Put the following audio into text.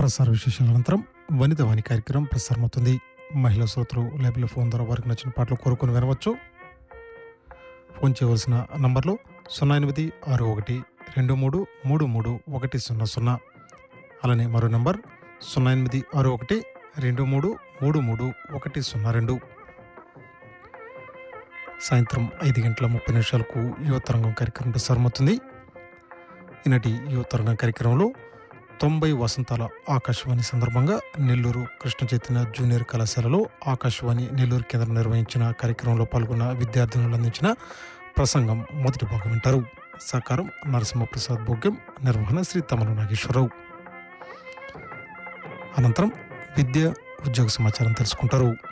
ప్రసార విశేషాల అనంతరం వనిత వాణి కార్యక్రమం ప్రసారమవుతుంది మహిళా శ్రోతలు లైబ్రరీ ఫోన్ ద్వారా వారికి నచ్చిన పాటలు కోరుకుని వినవచ్చు ఫోన్ చేయవలసిన నంబర్లు సున్నా ఎనిమిది ఆరు ఒకటి రెండు మూడు మూడు మూడు ఒకటి సున్నా సున్నా అలానే మరో నంబర్ సున్నా ఎనిమిది ఆరు ఒకటి రెండు మూడు మూడు మూడు ఒకటి సున్నా రెండు సాయంత్రం ఐదు గంటల ముప్పై నిమిషాలకు యువతరంగం కార్యక్రమం ప్రసారమవుతుంది ఈనాటి యువతరంగం కార్యక్రమంలో తొంభై వసంతాల ఆకాశవాణి సందర్భంగా నెల్లూరు కృష్ణ చైతన్య జూనియర్ కళాశాలలో ఆకాశవాణి నెల్లూరు కేంద్రం నిర్వహించిన కార్యక్రమంలో పాల్గొన్న విద్యార్థినులు అందించిన ప్రసంగం మొదటి భాగం వింటారు సహకారం నరసింహప్రసాద్ భోగ్యం నిర్వహణ శ్రీ తమన నాగేశ్వరరావు అనంతరం విద్య ఉద్యోగ సమాచారం తెలుసుకుంటారు